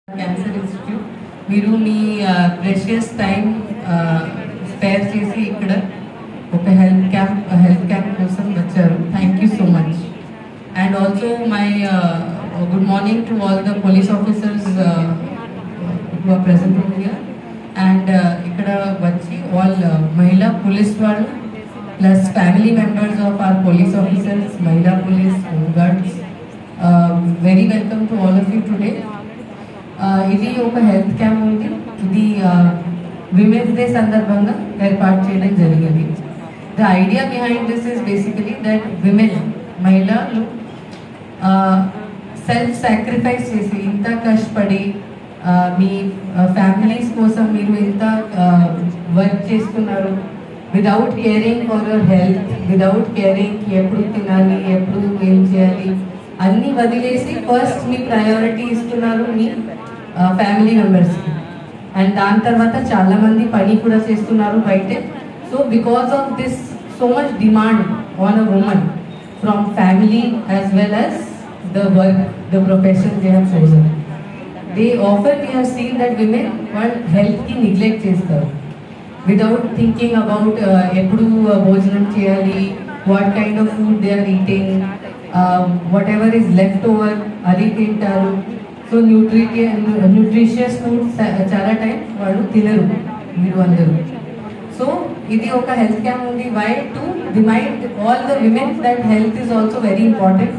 Cancer institute మీరు మీ precious time spare చేసి ఇక్కడ ఒక హెల్త్ క్యాంప్ హెల్త్ క్యాంప్ కోసం వచ్చారు thank you so much and also my good morning to all the police officers who are present here and ఇక్కడ వచ్చి all మహిళా police వాళ్ళు plus family members of our police officers మహిళా police home guards very welcome to all of you today ఇది ఒక health camp ఉంది ఇది women's day సందర్భంగా ఏర్పాటు చేయడం జరిగింది the idea behind this is basically that women మహిళలు సెల్ఫ్ సాక్రిఫైస్ చేసి ఇంత కష్టపడి ఆ, మీ ఫ్యామిలీస్ కోసం మీరు ఇంత వర్క్ చేస్తున్నారు without caring for your health without caring ఎప్పుడు తినాలి ఎప్పుడు ఏం చేయాలి అన్ని వదిలేసి ఫస్ట్ మీ ప్రయారిటీ ఇస్తున్నారు మీ ఫ్యామిలీ మెంబర్స్కి అండ్ దాని తర్వాత చాలా మంది పని కూడా చేస్తున్నారు బయటే so because of this so much demand on a woman from family as well as the work the profession they have chosen they offer we have seen that women వాళ్ళ హెల్త్కి నెగ్లెక్ట్ చేస్తారు వితౌట్ థింకింగ్ అబౌట్ ఎప్పుడు uh, భోజనం చేయాలి what kind of food they are eating whatever is left over అది తింటారు so nutriti nutritious food చాలా time వాళ్ళు తినరు మీరు అందరూ సో ఇది ఒక హెల్త్ క్యాంప్ ఉంది why to remind all the women that health is also very important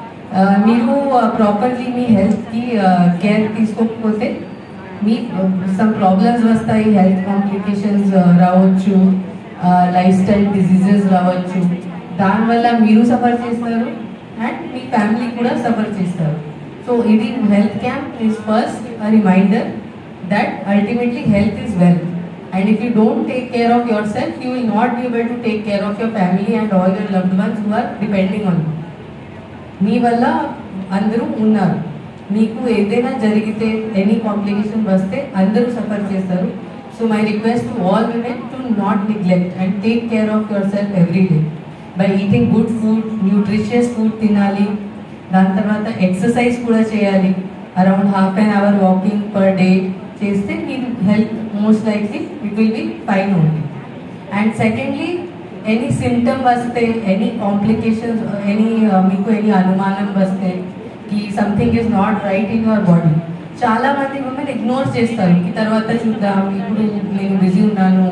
మీరు ప్రాపర్లీ మీ హెల్త్కి కేర్ తీసుకోకపోతే మీ సమ్ ప్రాబ్లమ్స్ వస్తాయి హెల్త్ కాంప్లికేషన్స్ రావచ్చు లైఫ్ స్టైల్ డిసీజెస్ రావచ్చు దానివల్ల మీరు సఫర్ చేస్తారు అండ్ మీ ఫ్యామిలీ కూడా సఫర్ చేస్తారు సో ఇది health camp is first reminder that ultimately health is wealth and if you don't take care of yourself you will not be able to take care of your family and all your loved ones who are depending on మీ వల్ల అందరూ ఉన్నారు మీకు ఏదైనా జరిగితే any complication వస్తే అందరూ suffer చేస్తారు so my request to all women to not neglect and take care of yourself every day by eating good food nutritious food తినాలి దాని తర్వాత ఎక్సర్సైజ్ కూడా చేయాలి around half an hour walking per day చేస్తే మీరు health most likely it will be fine only and secondly any symptom వస్తే any complications any మీకు any అనుమానం వస్తే కి something is not right in your body చాలా మంది ఉమెన్ ఇగ్నోర్ చేస్తారు ఈ తర్వాత చూద్దాం ఇప్పుడు నేను బిజీ ఉన్నాను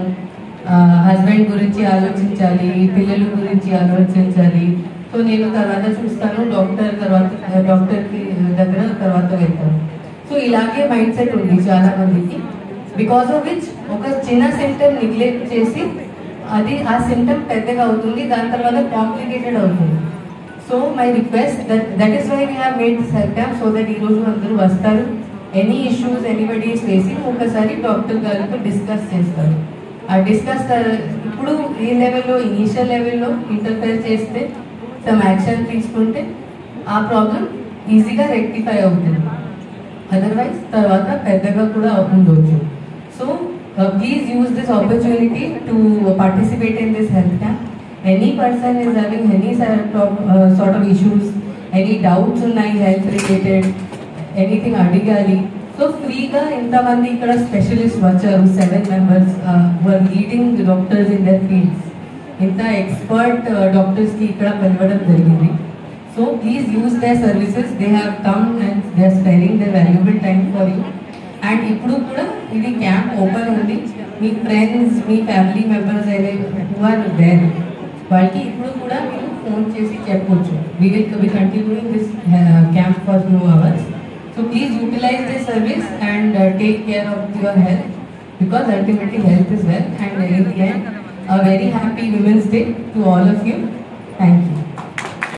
హస్బెండ్ గురించి ఆలోచించాలి పిల్లల గురించి ఆలోచించాలి సో నేను తర్వాత చూస్తాను డాక్టర్ తర్వాత డాక్టర్కి దగ్గర తర్వాత వెళ్తాను సో ఇలాగే మైండ్ సెట్ ఉంది చాలా మందికి బికాస్ ఆఫ్ విచ్ ఒక చిన్న సిమ్టమ్ నెగ్లెక్ట్ చేసి అది ఆ సిమ్టమ్ పెద్దగా అవుతుంది దాని తర్వాత కాంప్లికేటెడ్ అవుతుంది so my request that that is why we have made this help camp so that ఈ రోజు అందరూ వస్తారు any issues anybody is facing ఒకసారి డాక్టర్ గారితో డిస్కస్ చేస్తారు ఆ డిస్కస్ ఇప్పుడు ఈ లెవెల్లో ఇనీషియల్ లెవెల్లో ఇంటర్ఫేర్ చేస్తే సమ్ యాక్షన్ తీసుకుంటే ఆ ప్రాబ్లం ఈజీగా రెక్టిఫై అవుతుంది అదర్వైజ్ తర్వాత పెద్దగా కూడా ఉండొచ్చు so please use this opportunity to participate in this health camp any person is having any sort of issues any doubts ఉన్నాయి హెల్త్ రిలేటెడ్ ఎనీథింగ్ అడగాలి సో ఫ్రీగా ఇంతమంది ఇక్కడ స్పెషలిస్ట్ వచ్చారు seven members were leading doctors in their fields ఇంత expert డాక్టర్స్కి ఇక్కడ పిలవడం జరిగింది so please use their services they have come and they are sparing their valuable time for you and ఇప్పుడు కూడా ఇది క్యాంప్ ఓపెన్ ఉంది మీ ఫ్రెండ్స్ మీ ఫ్యామిలీ మెంబర్స్ అయితే హూ ఆర్ దేర్ వాళ్ళకి ఇప్పుడు కూడా మీరు ఫోన్ చేసి చెప్పొచ్చు we will we continuing this camp for two hours so please utilize this service and take care of your health because ultimately health is well and in the end a very happy Women's Day to all of you. Thank you.